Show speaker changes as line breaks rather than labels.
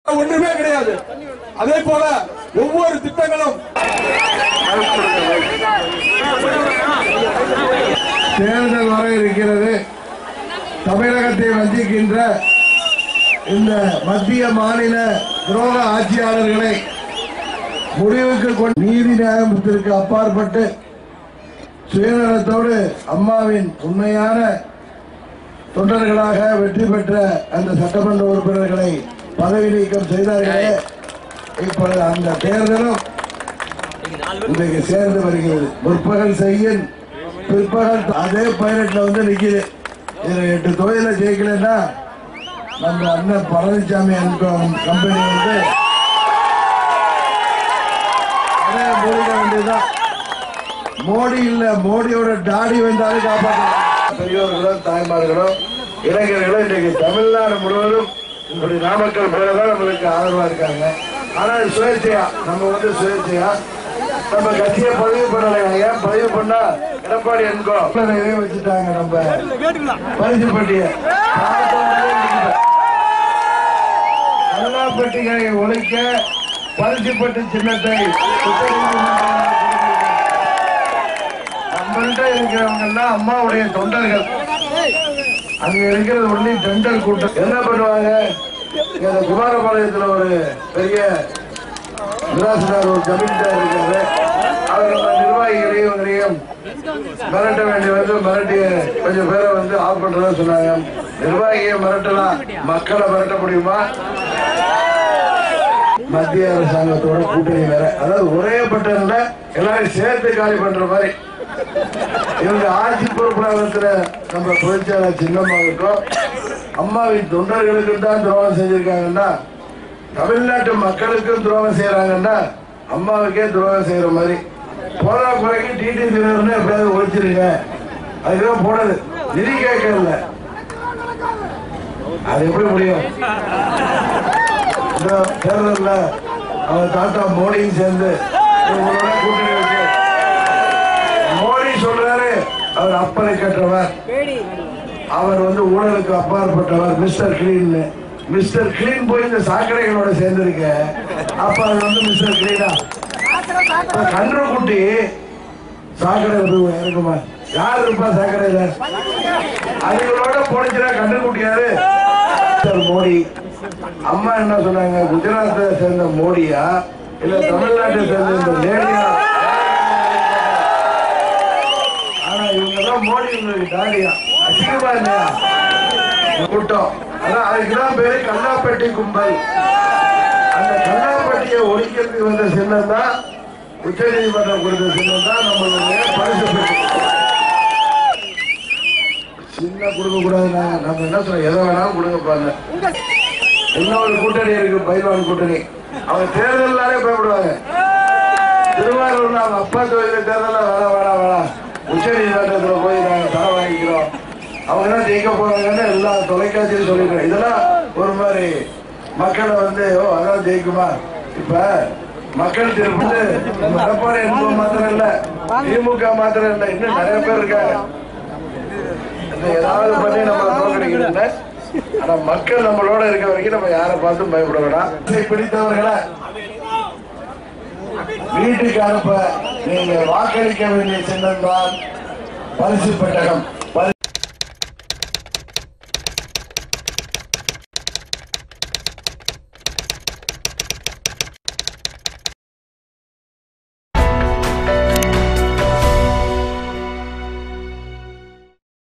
ஒன்றுமே கிடையாது அதே போல ஒவ்வொரு திட்டங்களும்
தேர்தல் வர இருக்கிறது தமிழகத்தை வஞ்சிக்கின்ற இந்த மத்திய மாநில துரோக ஆட்சியாளர்களை முடிவுக்கு கொண்டு நீதி நியாயத்திற்கு அப்பாற்பட்டு சுயநலத்தோடு அம்மாவின் உண்மையான தொண்டர்களாக வெற்றி பெற்ற அந்த சட்டமன்ற உறுப்பினர்களை பதவி நீக்கம் செய்தார்களே இப்பொழுது அந்த தேர்தலும் இன்றைக்கு சேர்ந்து வருகிறது முற்பகல் செய்யும் பிற்பகல் அதே பைலட்ல வந்து நிக்குது இதுல எட்டு தொகுதியில ஜெயிக்கலன்னா நம்ம அண்ணன் பழனிசாமி கம்பெனி வந்து அதே மூடிட வேண்டியதுதான் மோடி இல்ல மோடியோட டாடி வந்தாலும் காப்பாற்றலாம் பெரியோர்களும் தாய்மார்களும் இளைஞர்களும் இன்றைக்கு தமிழ்நாடு முழுவதும் இப்படி நாமக்கல் பேரதான் நம்மளுக்கு ஆதரவா இருக்காங்க ஆனா இது சுயேட்சையா நம்ம வந்து சுயேட்சையா நம்ம கட்சியை பதிவு பண்ணலை ஏன் பதிவு பண்ணா எடப்பாடி என்கோ இதே வச்சுட்டாங்க நம்ம பரிசு பட்டிய கல்லாப்பட்டிகளை ஒழிக்க பரிசுப்பட்டு சின்னத்தை நம்மள்கிட்ட இருக்கிறவங்க எல்லாம் அம்மாவுடைய தொண்டர்கள் அங்க இருக்கிறது ஒன்லி டெண்டல் கூட்டம் என்ன பண்ணுவாங்க இங்க இந்த குமாரபாளையத்துல ஒரு பெரிய மிராசுதார் ஒரு ஜமீன்தார் இருக்காரு அவர் நம்ம நிர்வாகிகளையும் இவங்களையும் மிரட்ட வேண்டிய வந்து மிரட்டிய கொஞ்சம் பேரை வந்து ஆஃப் பண்றதா சொன்னாங்க நிர்வாகியை மிரட்டலாம் மக்களை மிரட்ட முடியுமா மத்திய அரசாங்கத்தோட கூட்டணி வேற அதாவது ஒரே பட்டன்ல எல்லாரும் சேர்த்து காலி பண்ற மாதிரி இவங்க ஆட்சி பொறுப்புல நம்ம பொதுச்செயலாளர் சின்னம்மாவுக்கும் அம்மாவின் தொண்டர்களுக்கு தான் துரோகம் செஞ்சிருக்காங்கன்னா தமிழ்நாட்டு மக்களுக்கும் துரோகம் செய்யறாங்கன்னா அம்மாவுக்கே துரோகம் செய்யற மாதிரி போறா குறைக்கு டிடி தினர்னு எப்படியாவது ஒழிச்சிருங்க அதுக்குதான் போனது நிதி கேட்கல அது எப்படி முடியும் இந்த தேர்தல்ல அவர் தாத்தா மோடியும் சேர்ந்து இவங்களோட கூட்டணி வச்சு மோடி சொல்றாரு அவர் அப்பனை கற்றவர் அவர் வந்து ஊழலுக்கு அப்பாற்பட்டவர் மிஸ்டர் கிளீன் மிஸ்டர் கிளீன் போய் இந்த சாக்கடைகளோட சேர்ந்திருக்க அப்ப அது வந்து மிஸ்டர் கிளீனா கன்று குட்டி சாக்கடை போய் இறக்குமா யார் இருப்பா சாக்கடையில அதுகளோட போனிச்சுனா கன்று குட்டி யாரு மிஸ்டர் மோடி அம்மா என்ன சொன்னாங்க குஜராத்தை சேர்ந்த மோடியா இல்ல தமிழ்நாட்டை சேர்ந்த இந்த லேடியா ஆனா இவங்க எல்லாம் மோடி உங்களுக்கு தாடியா அசிங்கமா இல்லையா கூட்டம் அதான் அதுக்குதான் பேரு கல்லாப்பட்டி கும்பல் அந்த கல்லாப்பட்டியை ஒழிக்கிறதுக்கு வந்த சின்னம் தான் உச்ச நீதிமன்றம் கொடுத்த சின்னம் தான் நம்மளுடைய பரிசு பெட்டி. சின்ன கொடுக்க கூடாது நம்ம என்ன சொல்றோம் எதை வேணாலும் கொடுங்க பாருங்க இன்னொரு கூட்டணி இருக்கு பைல்வான் கூட்டணி அவங்க தேர்தல்னாலே பயப்படுவாங்க திருவாரூர்ல அவங்க அப்பா தொகுதியில தேர்தல வேணாம் வேணாம் வேணாம் உச்ச நீதிமன்றத்துல போய் நாங்க தலை வாங்கிக்கிறோம் அவங்க தான் ஜெயிக்க போறாங்கன்னு எல்லா தொலைக்காட்சியும் சொல்லிடுறோம் இதெல்லாம் ஒரு மாதிரி மக்களை வந்து ஓ அதான் ஜெயிக்குமா இப்ப மக்கள் தீர்ப்பு நம்ம எடப்பாடி என்பது மாத்திரம் இல்ல திமுக மாத்திரம் இல்ல இன்னும் நிறைய பேர் இருக்காங்க இன்னும் ஏதாவது பண்ணி நம்ம தோக்கடிக்கணும் ஆனா மக்கள் நம்மளோட இருக்க வரைக்கும் நம்ம யாரை பார்த்தும் பயப்பட வேணாம் இதை பிடித்தவர்களை வீட்டுக்கு அனுப்ப நீங்க வாக்களிக்க வேண்டிய சின்னம் தான் பரிசு பெட்டகம்